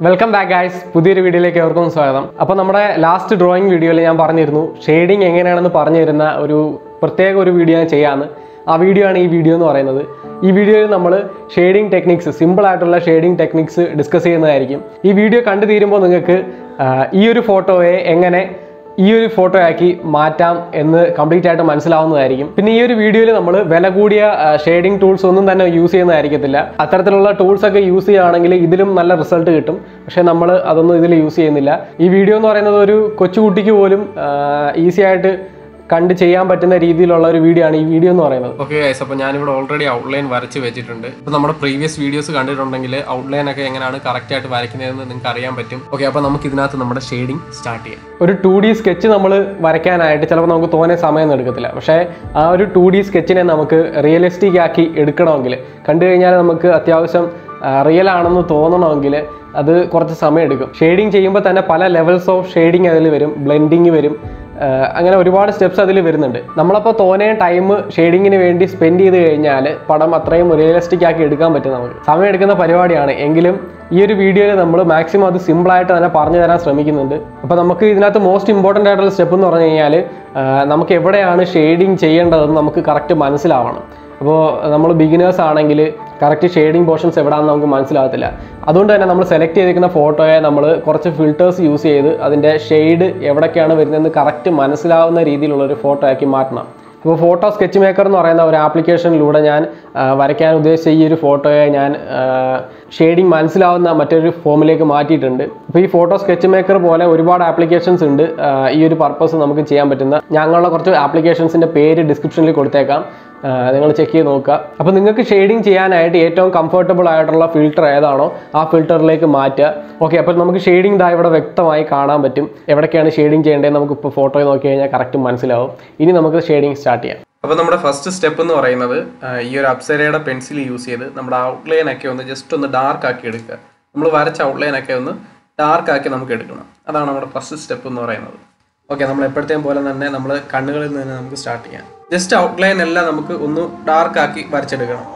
Welcome back guys പുതിയൊരു വീഡിയോയിലേക്ക് എവർക്കും സ്വാഗതം അപ്പോൾ നമ്മുടെ ലാസ്റ്റ് ഡ്രോയിങ് വീഡിയോയിൽ ഞാൻ പറഞ്ഞിരുന്നു ഷെയ്ഡിങ് എങ്ങനെയാണെന്ന് പറഞ്ഞു തരുന്ന ഒരു പ്രത്യേക ഒരു വീഡിയോ ഞാൻ ചെയ്യാമെന്ന് ആ വീഡിയോ ആണ് ഈ വീഡിയോ എന്ന് പറയുന്നത് ഈ വീഡിയോയിൽ നമ്മൾ ഷെയ്ഡിങ് ടെക്നിക്സ് സിമ്പിൾ ആയിട്ടുള്ള ഷെയ്ഡിങ് ടെക്നിക്സ് ഡിസ്കസ് ചെയ്യുന്നതായിരിക്കും ഈ വീഡിയോ കണ്ടു തീരുമ്പോൾ നിങ്ങൾക്ക് ആ, ഈ ഒരു ഫോട്ടോയെ എങ്ങനെ ഈ ഒരു ഫോട്ടോ ആക്കി മാറ്റാം എന്ന് കംപ്ലീറ്റ് ആയിട്ട് മനസ്സിലാവുന്നതായിരിക്കും പിന്നെ ഈ ഒരു വീഡിയോയിൽ നമ്മൾ വില കൂടിയ ഷെയ്ഡിങ് ടൂൾസ് ഒന്നും തന്നെ യൂസ് ചെയ്യുന്നതായിരിക്കത്തില്ല അത്തരത്തിലുള്ള ടൂൾസ് ഒക്കെ യൂസ് ചെയ്യുകയാണെങ്കിൽ ഇതിലും നല്ല റിസൾട്ട് കിട്ടും പക്ഷേ നമ്മൾ അതൊന്നും ഇതിൽ യൂസ് ചെയ്യുന്നില്ല ഈ വീഡിയോ എന്ന് പറയുന്നത് ഒരു കൊച്ചുകുട്ടിക്ക് പോലും ഈസി ആയിട്ട് കണ്ട് ചെയ്യാൻ പറ്റുന്ന രീതിയിലുള്ള ഒരു വീഡിയോ ആണ് ഈ വീഡിയോ എന്ന് പറയുന്നത് ഓക്കെ ഗൈസ് അപ്പോൾ ഞാനിവിടെ ഓൾറെഡി ഔട്ട്ലൈൻ വരച്ച് വെച്ചിട്ടുണ്ട് ഇപ്പോൾ നമ്മുടെ പ്രീവിയസ് വീഡിയോസ് കണ്ടിട്ടുണ്ടെങ്കിൽ ഔട്ട്ലൈൻ ഒക്കെ എങ്ങനെയാണ് കറക്റ്റ് ആയിട്ട് വരയ്ക്കുന്നതെന്ന് നിങ്ങൾക്ക് അറിയാൻ പറ്റും ഓക്കെ അപ്പോൾ നമുക്ക് ഇതിനകത്ത് നമ്മുടെ ഷെയ്ഡിങ് സ്റ്റാർട്ട് ചെയ്യാം ഒരു ടു ഡി സ്കെച്ച് നമ്മൾ വരയ്ക്കാനായിട്ട് ചിലപ്പോൾ നമുക്ക് തോനെ സമയമൊന്നും എടുക്കത്തില്ല പക്ഷേ ആ ഒരു ടു ഡി സ്കെച്ചിനെ നമുക്ക് റിയലിസ്റ്റിക് ആക്കി എടുക്കണമെങ്കിൽ കണ്ടു കഴിഞ്ഞാൽ നമുക്ക് അത്യാവശ്യം റിയൽ ആണെന്ന് തോന്നണമെങ്കിൽ അത് കുറച്ച് സമയം എടുക്കും ഷെയ്ഡിങ് ചെയ്യുമ്പോൾ തന്നെ പല ലെവൽസ് ഓഫ് ഷെയ്ഡിങ് അതിൽ വരും ബ്ലെൻഡിങ് വരും ആ, അങ്ങനെ ഒരുപാട് സ്റ്റെപ്സ് അതിൽ വരുന്നുണ്ട് നമ്മളപ്പോൾ തോനെ ടൈം ഷെയ്ഡിങ്ങിന് വേണ്ടി സ്പെൻഡ് ചെയ്ത് കഴിഞ്ഞാൽ പടം അത്രയും റിയലിസ്റ്റിക് ആക്കി എടുക്കാൻ പറ്റും നമുക്ക് സമയം എടുക്കുന്ന പരിപാടിയാണ് എങ്കിലും ഈ ഒരു വീഡിയോയിൽ നമ്മൾ മാക്സിമം അത് സിമ്പിളായിട്ട് തന്നെ പറഞ്ഞു തരാൻ ശ്രമിക്കുന്നുണ്ട് അപ്പോൾ നമുക്ക് ഇതിനകത്ത് മോസ്റ്റ് ഇമ്പോർട്ടൻ്റ് ആയിട്ടുള്ള സ്റ്റെപ്പ് എന്ന് പറഞ്ഞു കഴിഞ്ഞാൽ നമുക്ക് എവിടെയാണ് ഷെയ്ഡിങ് ചെയ്യേണ്ടതെന്ന് നമുക്ക് കറക്റ്റ് മനസ്സിലാവണം അപ്പോൾ നമ്മൾ ബിഗിനേഴ്സ് ആണെങ്കിൽ കറക്റ്റ് ഷെയ്ഡിങ് പോർഷൻസ് എവിടെയാണെന്ന് നമുക്ക് മനസ്സിലാകത്തില്ല അതുകൊണ്ട് തന്നെ നമ്മൾ സെലക്ട് ചെയ്തിരിക്കുന്ന ഫോട്ടോയെ നമ്മൾ കുറച്ച് ഫിൽറ്റേഴ്സ് യൂസ് ചെയ്ത് അതിൻ്റെ ഷെയ്ഡ് എവിടേക്കാണ് വരുന്നതെന്ന് കറക്റ്റ് മനസ്സിലാവുന്ന രീതിയിലുള്ള ഒരു ഫോട്ടോ ആക്കി മാറ്റണം ഇപ്പോൾ ഫോട്ടോ സ്കെച്ച് മേക്കർ എന്ന് പറയുന്ന ഒരു ആപ്ലിക്കേഷനിലൂടെ ഞാൻ ആ, വരയ്ക്കാൻ ഉദ്ദേശിച്ച ഈ ഒരു ഫോട്ടോയെ ഞാൻ ഷെയ്ഡിങ് മനസ്സിലാവുന്ന മറ്റൊരു ഫോമിലേക്ക് മാറ്റിയിട്ടുണ്ട് അപ്പോൾ ഈ ഫോട്ടോ സ്കെച്ച് മേക്കർ പോലെ ഒരുപാട് ആപ്ലിക്കേഷൻസ് ഉണ്ട് ആ, ഈ ഒരു പർപ്പസ് നമുക്ക് ചെയ്യാൻ പറ്റുന്ന ഞങ്ങളുടെ കുറച്ച് ആപ്ലിക്കേഷൻസിൻ്റെ പേര് ഡിസ്ക്രിപ്ഷനിൽ കൊടുത്തേക്കാം നിങ്ങൾ ചെക്ക് ചെയ്ത് നോക്കുക അപ്പോൾ നിങ്ങൾക്ക് ഷെയ്ഡിങ് ചെയ്യാനായിട്ട് ഏറ്റവും കംഫർട്ടബിൾ ആയിട്ടുള്ള ഫിൽറ്റർ ഏതാണോ ആ ഫിൽറ്ററിലേക്ക് മാറ്റുക ഓക്കെ അപ്പോൾ നമുക്ക് ഷെയ്ഡിങ് ദാ ഇവിടെ വ്യക്തമായി കാണാൻ പറ്റും എവിടേക്കാണ് ഷെയ്ഡിങ് ചെയ്യേണ്ടത് നമുക്ക് ഇപ്പോൾ ഫോട്ടോയിൽ നോക്കി കഴിഞ്ഞാൽ കറക്റ്റ് മനസ്സിലാവും ഇനി നമുക്ക് ഷെയ്ഡിങ് സ്റ്റാർട്ട് ചെയ്യാം അപ്പോൾ നമ്മുടെ ഫസ്റ്റ് സ്റ്റെപ്പ് എന്ന് പറയുന്നത് ആ, ഈ ഒരു അപ്സരയുടെ പെൻസിൽ യൂസ് ചെയ്ത് നമ്മുടെ ഔട്ട്ലൈൻ ഒക്കെ ഒന്ന് ജസ്റ്റ് ഒന്ന് ഡാർക്ക് ആക്കി എടുക്കുക നമ്മൾ വരച്ച ഔട്ട്ലൈൻ ഒക്കെ ഒന്ന് ഡാർക്ക് ആക്കി നമുക്ക് എടുക്കണം അതാണ് നമ്മുടെ ഫസ്റ്റ് സ്റ്റെപ്പ് എന്ന് പറയുന്നത് ഓക്കെ നമ്മൾ എപ്പോഴത്തെയും പോലെ തന്നെ നമ്മൾ കണ്ണുകളിൽ നിന്ന് തന്നെ നമുക്ക് സ്റ്റാർട്ട് ചെയ്യാം ജസ്റ്റ് ഔട്ട്ലൈൻ എല്ലാം നമുക്ക് ഒന്ന് ഡാർക്ക് ആക്കി വരച്ചെടുക്കണം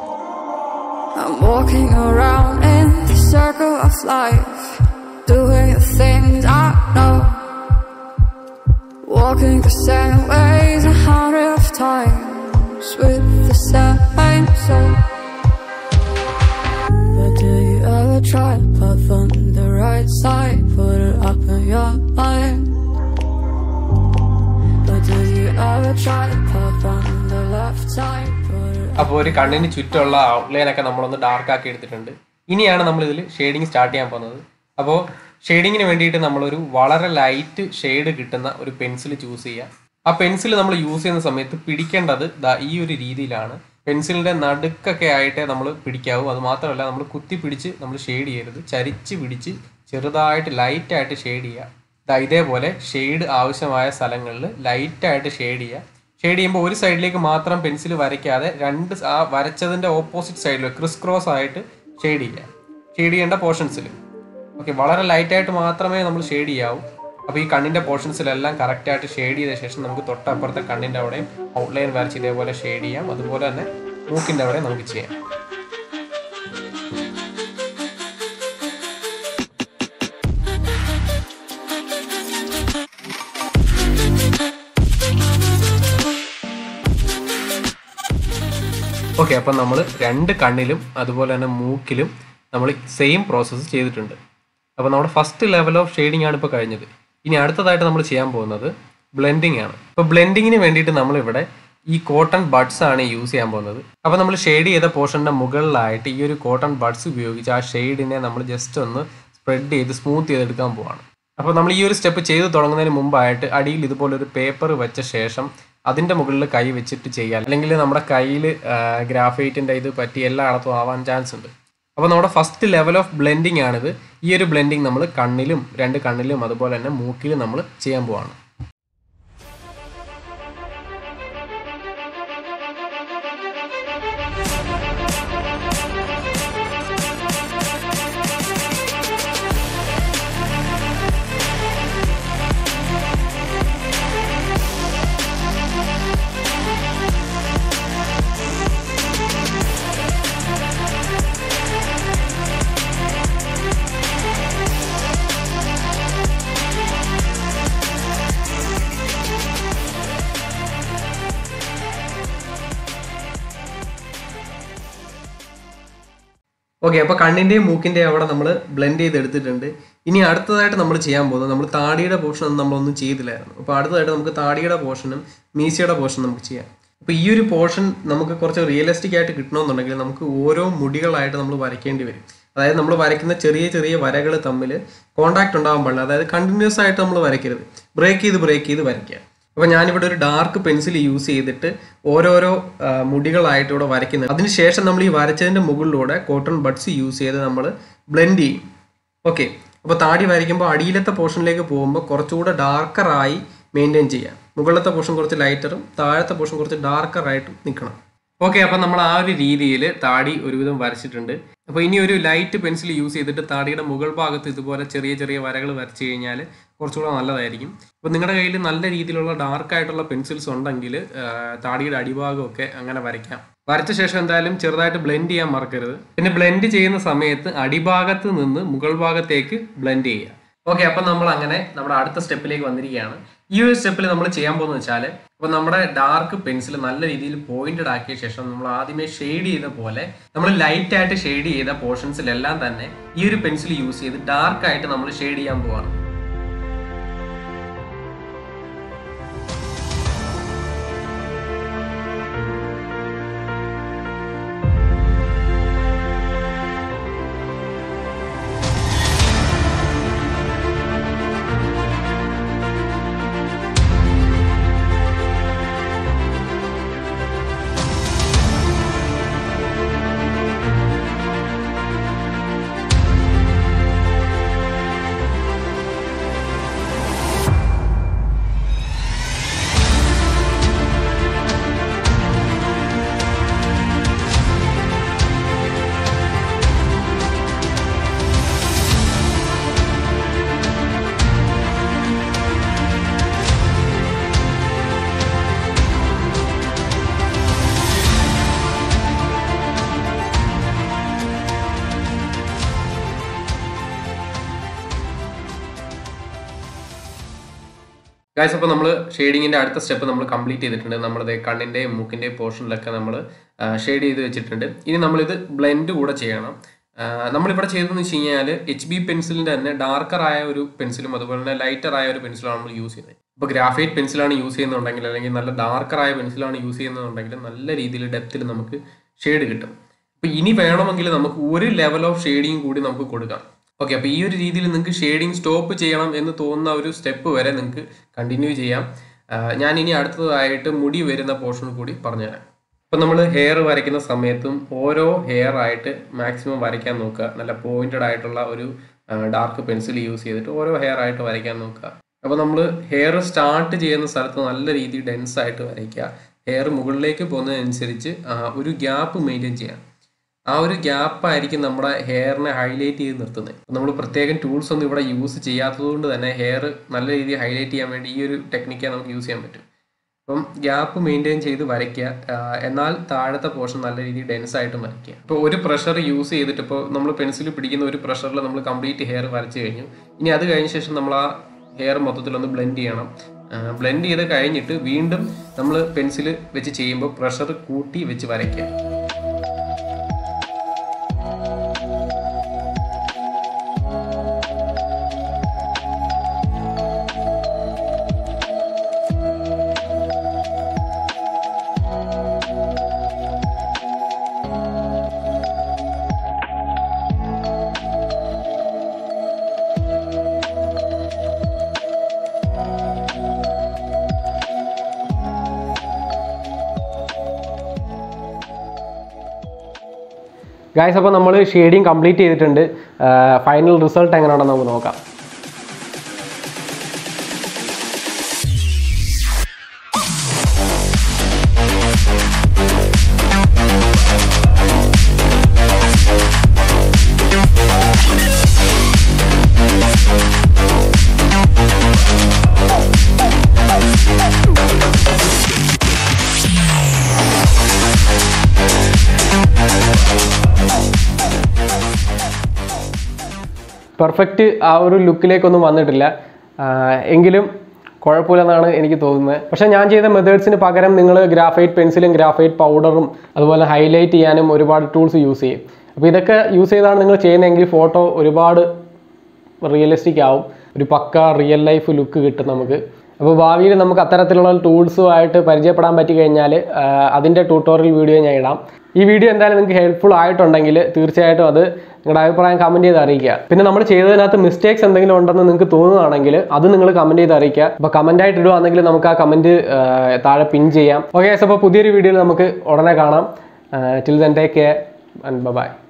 I'm walking around in the circle of life, doing the things I know. Walking the same ways a hundred of times with the same soul. But do you ever try to puff on the right side, put it up in your mind? But do you ever try to puff on the left side, put it അപ്പോൾ ഒരു കണ്ണിന് ചുറ്റുമുള്ള outline ഒക്കെ നമ്മളൊന്ന് dark ആക്കി എടുത്തിട്ടുണ്ട് ഇനിയാണ് നമ്മൾ ഇതിൽ ഷെയ്ഡിങ് സ്റ്റാർട്ട് ചെയ്യാൻ പോകുന്നത് അപ്പോൾ ഷെയ്ഡിങ്ങിന് വേണ്ടിയിട്ട് നമ്മളൊരു വളരെ ലൈറ്റ് ഷെയ്ഡ് കിട്ടുന്ന ഒരു പെൻസിൽ ചൂസ് ചെയ്യുക ആ പെൻസിൽ നമ്മൾ യൂസ് ചെയ്യുന്ന സമയത്ത് പിടിക്കേണ്ടത് ദാ ഈ ഒരു രീതിയിലാണ് പെൻസിലിൻ്റെ നടുക്കൊക്കെ ആയിട്ടേ നമ്മൾ പിടിക്കാവൂ അത് മാത്രമല്ല നമ്മൾ കുത്തി പിടിച്ച് നമ്മൾ ഷെയ്ഡ് ചെയ്യരുത് ചരിച്ച് പിടിച്ച് ചെറുതായിട്ട് ലൈറ്റായിട്ട് ഷെയ്ഡ് ചെയ്യുക ദാ ഇതേപോലെ ഷെയ്ഡ് ആവശ്യമായ സ്ഥലങ്ങളിൽ ലൈറ്റായിട്ട് ഷെയ്ഡ് ചെയ്യുക ഷെയ്ഡ് ചെയ്യുമ്പോൾ ഒരു സൈഡിലേക്ക് മാത്രം പെൻസിൽ വരയ്ക്കാതെ രണ്ട് സ- ആ വരച്ചതിൻ്റെ ഓപ്പോസിറ്റ് സൈഡിൽ ക്രിസ് ക്രോസ് ആയിട്ട് ഷെയ്ഡ് ചെയ്യുക ഷെയ്ഡ് ചെയ്യേണ്ട പോർഷൻസിൽ ഓക്കെ വളരെ ലൈറ്റായിട്ട് മാത്രമേ നമ്മൾ ഷെയ്ഡ് ചെയ്യാവൂ അപ്പോൾ ഈ കണ്ണിൻ്റെ പോർഷൻസിലെല്ലാം കറക്റ്റായിട്ട് ഷെയ്ഡ് ചെയ്ത ശേഷം നമുക്ക് തൊട്ടപ്പുറത്തെ കണ്ണിൻ്റെ അവിടെയും ഔട്ട്ലൈൻ വരച്ച് ഇതേപോലെ ഷെയ്ഡ് ചെയ്യാം അതുപോലെ തന്നെ മൂക്കിൻ്റെ അവിടെ നമുക്ക് ചെയ്യാം ഓക്കെ അപ്പം നമ്മൾ രണ്ട് കണ്ണിലും അതുപോലെ തന്നെ മൂക്കിലും നമ്മൾ സെയിം പ്രോസസ്സ് ചെയ്തിട്ടുണ്ട് അപ്പോൾ നമ്മുടെ ഫസ്റ്റ് ലെവൽ ഓഫ് ഷെയ്ഡിംഗ് ആണ് ഇപ്പോൾ കഴിഞ്ഞത് ഇനി അടുത്തതായിട്ട് നമ്മൾ ചെയ്യാൻ പോകുന്നത് ബ്ലെൻഡിങ് ആണ് ഇപ്പോൾ ബ്ലെൻഡിങ്ങിന് വേണ്ടിയിട്ട് നമ്മളിവിടെ ഈ കോട്ടൺ ബഡ്സ് ആണ് യൂസ് ചെയ്യാൻ പോകുന്നത് അപ്പോൾ നമ്മൾ ഷെയ്ഡ് ചെയ്ത പോർഷൻ്റെ മുകളിലായിട്ട് ഈ ഒരു കോട്ടൺ ബഡ്സ് ഉപയോഗിച്ച് ആ ഷെയ്ഡിനെ നമ്മൾ ജസ്റ്റ് ഒന്ന് സ്പ്രെഡ് ചെയ്ത് സ്മൂത്ത് ചെയ്തെടുക്കാൻ പോവാണ് അപ്പോൾ നമ്മൾ ഈ ഒരു സ്റ്റെപ്പ് ചെയ്ത് തുടങ്ങുന്നതിന് മുമ്പായിട്ട് അടിയിൽ ഇതുപോലെ ഒരു പേപ്പർ വെച്ച ശേഷം അതിൻ്റെ മുകളിൽ കൈ വെച്ചിട്ട് ചെയ്യാം അല്ലെങ്കിൽ നമ്മുടെ കയ്യിൽ ഗ്രാഫൈറ്റിൻ്റെ ഇത് പറ്റി എല്ലായിടത്തും ആവാൻ ചാൻസ് ഉണ്ട് അപ്പോൾ നമ്മുടെ ഫസ്റ്റ് ലെവൽ ഓഫ് ബ്ലെൻഡിങ് ആണിത് ഈ ഒരു ബ്ലെൻഡിങ് നമ്മൾ കണ്ണിലും രണ്ട് കണ്ണിലും അതുപോലെ തന്നെ മൂക്കിലും നമ്മൾ ചെയ്യാൻ പോവാണ് ഓക്കെ അപ്പോൾ കണ്ണിൻ്റെയും മൂക്കിൻ്റെയും അവിടെ നമ്മൾ ബ്ലെൻഡ് ചെയ്ത് എടുത്തിട്ടുണ്ട് ഇനി അടുത്തതായിട്ട് നമ്മൾ ചെയ്യാൻ പോകുന്നത് നമ്മൾ താടിയുടെ പോർഷൻ ഒന്നും നമ്മളൊന്നും ചെയ്തില്ലായിരുന്നു അപ്പോൾ അടുത്തതായിട്ട് നമുക്ക് താടിയുടെ പോർഷനും മീശയുടെ പോർഷനും നമുക്ക് ചെയ്യാം അപ്പോൾ ഈ ഒരു പോർഷൻ നമുക്ക് കുറച്ച് റിയലിസ്റ്റിക് ആയിട്ട് കിട്ടണമെന്നുണ്ടെങ്കിൽ നമുക്ക് ഓരോ മുടികളായിട്ട് നമ്മൾ വരയ്ക്കേണ്ടി വരും അതായത് നമ്മൾ വരയ്ക്കുന്ന ചെറിയ ചെറിയ വരകൾ തമ്മിൽ കോണ്ടാക്ട് ഉണ്ടാകാൻ പാടില്ല അതായത് കണ്ടിന്യൂസ് ആയിട്ട് നമ്മൾ വരയ്ക്കരുത് ബ്രേക്ക് ചെയ്ത് ബ്രേക്ക് ചെയ്ത് വരയ്ക്കുക അപ്പോൾ ഞാനിവിടെ ഒരു ഡാർക്ക് പെൻസിൽ യൂസ് ചെയ്തിട്ട് ഓരോരോ ആ, മുടികളായിട്ട് ഇവിടെ വരയ്ക്കുന്നത് അതിനുശേഷം നമ്മൾ ഈ വരച്ചതിൻ്റെ മുകളിലൂടെ കോട്ടൺ ബഡ്സ് യൂസ് ചെയ്ത് നമ്മൾ ബ്ലെൻഡ് ചെയ്യും ഓക്കെ അപ്പോൾ താടി വരയ്ക്കുമ്പോൾ അടിയിലത്തെ പോർഷനിലേക്ക് പോകുമ്പോൾ കുറച്ചുകൂടെ ഡാർക്കറായി മെയിൻറ്റെയിൻ ചെയ്യാം മുകളിലത്തെ പോർഷൻ കുറച്ച് ലൈറ്ററും താഴത്തെ പോർഷൻ കുറച്ച് ഡാർക്കറായിട്ടും നിൽക്കണം ഓക്കെ അപ്പം നമ്മൾ ആ ഒരു രീതിയിൽ താടി ഒരുവിധം വരച്ചിട്ടുണ്ട് അപ്പോൾ ഇനി ഒരു ലൈറ്റ് പെൻസിൽ യൂസ് ചെയ്തിട്ട് താടിയുടെ മുകൾ ഭാഗത്ത് ഇതുപോലെ ചെറിയ ചെറിയ വരകൾ വരച്ച് കഴിഞ്ഞാൽ കുറച്ചുകൂടെ നല്ലതായിരിക്കും അപ്പോൾ നിങ്ങളുടെ കയ്യിൽ നല്ല രീതിയിലുള്ള ഡാർക്ക് ആയിട്ടുള്ള പെൻസിൽസ് ഉണ്ടെങ്കിൽ ആ, താടിയുടെ അടിഭാഗമൊക്കെ അങ്ങനെ വരയ്ക്കാം വരച്ച ശേഷം എന്തായാലും ചെറുതായിട്ട് ബ്ലെൻഡ് ചെയ്യാൻ മറക്കരുത് പിന്നെ ബ്ലെൻഡ് ചെയ്യുന്ന സമയത്ത് അടിഭാഗത്ത് നിന്ന് മുകൾ ഭാഗത്തേക്ക് ബ്ലെൻഡ് ചെയ്യുക ഓക്കെ അപ്പം നമ്മൾ അങ്ങനെ നമ്മുടെ അടുത്ത സ്റ്റെപ്പിലേക്ക് വന്നിരിക്കുകയാണ് ഈ ഒരു സ്റ്റെപ്പിൽ നമ്മൾ ചെയ്യാൻ പോകുന്നത് വെച്ചാൽ അപ്പോൾ നമ്മുടെ ഡാർക്ക് പെൻസിൽ നല്ല രീതിയിൽ പോയിന്റഡ് ആക്കിയ ശേഷം നമ്മൾ ആദ്യമേ ഷെയ്ഡ് ചെയ്ത പോലെ നമ്മൾ ലൈറ്റ് ആയിട്ട് ഷെയ്ഡ് ചെയ്ത പോർഷൻസിലെല്ലാം തന്നെ ഈ ഒരു പെൻസിൽ യൂസ് ചെയ്ത് ഡാർക്ക് ആയിട്ട് നമ്മൾ ഷെയ്ഡ് ചെയ്യാൻ പോവാണ് ഗായ്സ് അപ്പോൾ നമ്മൾ ഷെയ്ഡിങ്ങിൻ്റെ അടുത്ത സ്റ്റെപ്പ് നമ്മൾ കംപ്ലീറ്റ് ചെയ്തിട്ടുണ്ട് നമ്മളത് കണ്ണിൻ്റെയും മൂക്കിൻ്റെയും പോർഷനിലൊക്കെ നമ്മൾ ഷെയ്ഡ് ചെയ്ത് വെച്ചിട്ടുണ്ട് ഇനി നമ്മളിത് ബ്ലെൻഡ് കൂടെ ചെയ്യണം ആ, നമ്മളിവിടെ ചെയ്തതെന്ന് വെച്ച് കഴിഞ്ഞാൽ എച്ച് ബി പെൻസിലിൻ്റെ തന്നെ ഡാർക്കർ ആയ ഒരു പെൻസിലും അതുപോലെ തന്നെ ലൈറ്റർ ആയ ഒരു പെൻസിലാണ് നമ്മൾ യൂസ് ചെയ്തത് ഇപ്പോൾ ഗ്രാഫൈറ്റ് പെൻസിലാണ് യൂസ് ചെയ്യുന്നുണ്ടെങ്കിൽ അല്ലെങ്കിൽ നല്ല ഡാർക്കർ ആയ പെൻസിലാണ് യൂസ് ചെയ്യുന്നുണ്ടെങ്കിൽ നല്ല രീതിയിൽ ഡെപ്തിൽ നമുക്ക് ഷെയ്ഡ് കിട്ടും അപ്പോൾ ഇനി വേണമെങ്കിൽ നമുക്ക് ഒരു ലെവൽ ഓഫ് ഷെയ്ഡിങ് കൂടി നമുക്ക് കൊടുക്കാം ഓക്കെ അപ്പോൾ ഈ ഒരു രീതിയിൽ നിങ്ങൾക്ക് ഷെയ്ഡിങ് സ്റ്റോപ്പ് ചെയ്യണം എന്ന് തോന്നുന്ന ഒരു സ്റ്റെപ്പ് വരെ നിങ്ങൾക്ക് കണ്ടിന്യൂ ചെയ്യാം ആ, ഞാൻ ഇനി അടുത്തതായിട്ട് മുടി വരുന്ന പോർഷൻ കൂടി പറഞ്ഞുതരാം ഇപ്പം നമ്മൾ ഹെയർ വരയ്ക്കുന്ന സമയത്തും ഓരോ ഹെയർ ആയിട്ട് മാക്സിമം വരയ്ക്കാൻ നോക്കുക നല്ല പോയിന്റഡ് ആയിട്ടുള്ള ഒരു ഡാർക്ക് പെൻസിൽ യൂസ് ചെയ്തിട്ട് ഓരോ ഹെയർ ആയിട്ട് വരയ്ക്കാൻ നോക്കുക അപ്പോൾ നമ്മൾ ഹെയർ സ്റ്റാർട്ട് ചെയ്യുന്ന സ്ഥലത്ത് നല്ല രീതിയിൽ ഡെൻസ് ആയിട്ട് വരയ്ക്കുക ഹെയർ മുകളിലേക്ക് പോകുന്നതനുസരിച്ച് ആ, ഒരു ഗ്യാപ്പ് മെയിൻറ്റെയിൻ ചെയ്യാം ആ ഒരു ഗ്യാപ്പ് ആയിരിക്കും നമ്മുടെ ഹെയറിനെ ഹൈലൈറ്റ് ചെയ്ത് നിർത്തുന്നത് നമ്മൾ പ്രത്യേകം ടൂൾസ് ഒന്നും ഇവിടെ യൂസ് ചെയ്യാത്തത് കൊണ്ട് തന്നെ ഹെയർ നല്ല രീതിയിൽ ഹൈലൈറ്റ് ചെയ്യാൻ വേണ്ടി ഈ ഒരു ടെക്നിക്ക് നമുക്ക് യൂസ് ചെയ്യാൻ പറ്റും അപ്പം ഗ്യാപ്പ് മെയിൻറ്റെയിൻ ചെയ്ത് വരയ്ക്കുക ആഹ് എന്നാൽ താഴത്തെ പോർഷൻ നല്ല രീതിയിൽ ഡെൻസ് ആയിട്ട് വരയ്ക്കുക ഇപ്പോൾ ഒരു പ്രഷർ യൂസ് ചെയ്തിട്ട് ഇപ്പോൾ നമ്മൾ പെൻസിൽ പിടിക്കുന്ന ഒരു പ്രഷറിൽ നമ്മൾ കംപ്ലീറ്റ് ഹെയർ വരച്ച് കഴിഞ്ഞു ഇനി അത് കഴിഞ്ഞ ശേഷം നമ്മൾ ആ ഹെയർ മൊത്തത്തിലൊന്ന് ബ്ലെൻഡ് ചെയ്യണം ബ്ലെൻഡ് ചെയ്ത് കഴിഞ്ഞിട്ട് വീണ്ടും നമ്മൾ പെൻസിൽ വെച്ച് ചെയ്യുമ്പോൾ പ്രഷർ കൂട്ടി വെച്ച് വരയ്ക്കുക ഗായ്സ് അപ്പോൾ നമ്മൾ ഷെയ്ഡിങ് കംപ്ലീറ്റ് ചെയ്തിട്ടുണ്ട് ഫൈനൽ റിസൾട്ട് എങ്ങനെയാണെന്ന് നമുക്ക് നോക്കാം പെർഫെക്റ്റ് ആ ഒരു ലുക്കിലേക്കൊന്നും വന്നിട്ടില്ല ആ, എങ്കിലും കുഴപ്പമില്ലെന്നാണ് എനിക്ക് തോന്നുന്നത് പക്ഷേ ഞാൻ ചെയ്ത മെത്തേഡ്സിന് പകരം നിങ്ങൾ ഗ്രാഫൈറ്റ് പെൻസിലും ഗ്രാഫൈറ്റ് പൗഡറും അതുപോലെ ഹൈലൈറ്റ് ചെയ്യാനും ഒരുപാട് ടൂൾസ് യൂസ് ചെയ്യും അപ്പോൾ ഇതൊക്കെ യൂസ് ചെയ്താണ് നിങ്ങൾ ചെയ്യുന്നതെങ്കിൽ ഫോട്ടോ ഒരുപാട് റിയലിസ്റ്റിക് ആവും ഒരു പക്ക റിയൽ ലൈഫ് ലുക്ക് കിട്ടും നമുക്ക് അപ്പോൾ ഭാവിയിൽ നമുക്ക് അത്തരത്തിലുള്ള ടൂൾസുമായിട്ട് പരിചയപ്പെടാൻ പറ്റി കഴിഞ്ഞാൽ അതിൻ്റെ ട്യൂട്ടോറിയൽ വീഡിയോ ഞാൻ ഇടാം ഈ വീഡിയോ എന്തായാലും നിങ്ങൾക്ക് ഹെൽപ്ഫുൾ ആയിട്ടുണ്ടെങ്കിൽ തീർച്ചയായിട്ടും അത് നിങ്ങളുടെ അഭിപ്രായം കമൻറ്റ് ചെയ്ത് അറിയിക്കുക പിന്നെ നമ്മൾ ചെയ്തതിനകത്ത് മിസ്റ്റേക്സ് എന്തെങ്കിലും ഉണ്ടെന്ന് നിങ്ങൾക്ക് തോന്നുകയാണെങ്കിൽ അത് നിങ്ങൾ കമൻറ്റ് ചെയ്ത് അറിയിക്കുക അപ്പോൾ കമൻ്റ് ആയിട്ട് ഇടുവാണെങ്കിൽ നമുക്ക് ആ കമൻറ്റ് താഴെ പിൻ ചെയ്യാം ഓക്കെ അപ്പോൾ പുതിയൊരു വീഡിയോയിൽ നമുക്ക് ഉടനെ കാണാം till then take care and by